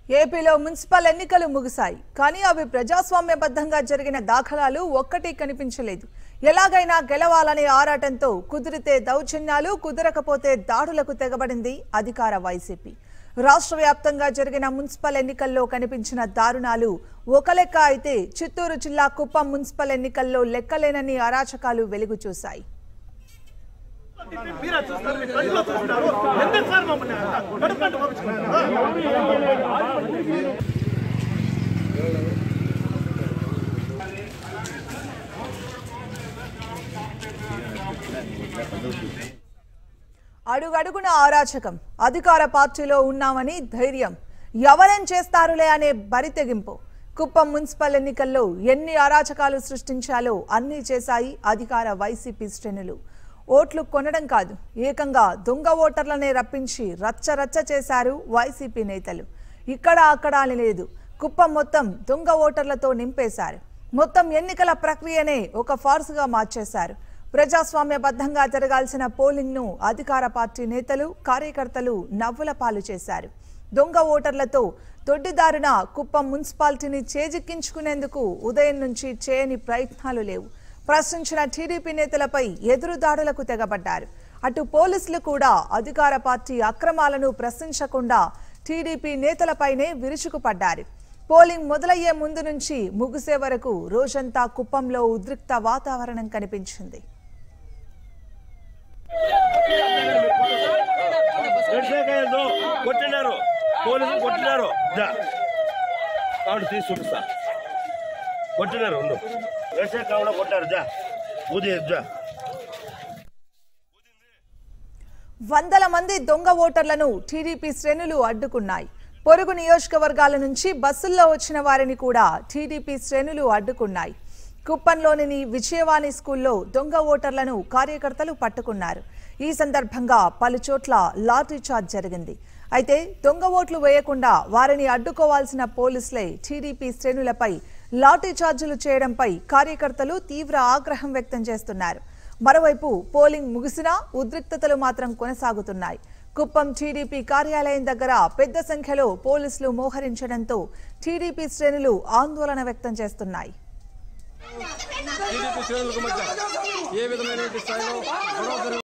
ఏపీలో మున్సిపల్ ఎన్నికలు ముగిశాయి కానీ అవి ప్రజాస్వామ్యబద్ధంగా జరిగిన దాఖలాలు ఒక్కటి కనిపించలేదు ఎలాగైనా గెలవాలనే ఆరాటంతో కుదిరితే దౌర్జన్యాలు కుదరకపోతే దాడులకు తెగబడింది అధికార వైసీపీ రాష్ట్ర వ్యాప్తంగా జరిగిన మున్సిపల్ ఎన్నికల్లో కనిపించిన దారుణాలు ఒక లెక్క అయితే చిత్తూరు జిల్లా కుప్పం మున్సిపల్ ఎన్నికల్లో లెక్కలేనన్ని అరాచకాలు వెలుగు చూశాయి మీరే చూస్తారు మీరు కంటిలో చూస్తున్నారు ఎందుకు సార్ మమ్మల్ని అంత కడుపుంటూ పంపించుకున్నారు అడుగడుగున ఆరాచకం అధికార పార్టీలో ఉన్నామని ధైర్యం ఎవరేం చేస్తారులే అనే బరితెగింపు కుప్పం మున్సిపల్ ఎన్నికల్లో ఎన్ని అరాచకాలు సృష్టించాలో అన్నీ చేశాయి అధికార వైసీపీ శ్రేణులు ఓట్లు కొనడం కాదు ఏకంగా దొంగ ఓటర్లనే రప్పించి రచ్చ రచ్చ చేశారు వైసీపీ నేతలు ఇక్కడ అక్కడ అని లేదు కుప్పం మొత్తం దొంగ ఓటర్లతో నింపేశారు మొత్తం ఎన్నికల ప్రక్రియనే ఒక ఫార్సుగా మార్చేశారు ప్రజాస్వామ్యబద్ధంగా జరగాల్సిన పోలింగ్ ను అధికార పార్టీ నేతలు కార్యకర్తలు నవ్వుల పాలు చేశారు దొంగ ఓటర్లతో దొడ్డిదారున కుప్పం మున్సిపాలిటీని చేజిక్కించుకునేందుకు ఉదయం నుంచి చేయని ప్రయత్నాలు లేవు ప్రశ్నించిన టీడీపీ నేతలపై ఎదురుదాడులకు తెగబడ్డారు అటు పోలీసులు కూడా అధికార పార్టీ అక్రమాలను ప్రశ్నించకుండా టీడీపీ నేతలపైనే విరుచుకుపడ్డారు పోలింగ్ మొదలయ్యే ముందు నుంచి ముగిసే వరకు రోజంతా కుప్పంలో ఉద్రిక్త వాతావరణం కనిపించింది ఎడ్సకాయలు కొట్టినారు పోలీసులు కొట్టినారు దా కావుడు తీసి చూపిస్తా కొట్టినారు ఉండు ఎడ్సకాయలో కొట్టారు జా ఊది జా వందల మంది దొంగ ఓటర్లను టీడీపీ శ్రేణులు అడ్డుకున్నాయి పొరుగు నియోజకవర్గాల నుంచి బస్సుల్లో వచ్చిన వారిని కూడా టీడీపీ శ్రేణులు అడ్డుకున్నాయి కుప్పంలోని విజయవాణి స్కూల్లో దొంగ ఓటర్లను కార్యకర్తలు పట్టుకున్నారు ఈ సందర్భంగా పలు చోట్ల లాఠీ చార్జ్ జరిగింది అయితే దొంగ ఓట్లు వేయకుండా వారిని అడ్డుకోవాల్సిన పోలీసులే టీడీపీ శ్రేణులపై లాఠీ చార్జీలు చేయడంపై కార్యకర్తలు తీవ్ర ఆగ్రహం వ్యక్తం చేస్తున్నారు మరోవైపు పోలింగ్ ముగిసినా ఉద్రిక్తతలు మాత్రం కొనసాగుతున్నాయి కుప్పం టీడీపీ కార్యాలయం దగ్గర పెద్ద సంఖ్యలో పోలీసులు మోహరించడంతో టీడీపీ శ్రేణులు ఆందోళన వ్యక్తం చేస్తున్నాయి టీడీపీ శ్రేణులకు మధ్య ఏ విధమైనటువంటి స్థాయిలో గొడవ జరుగు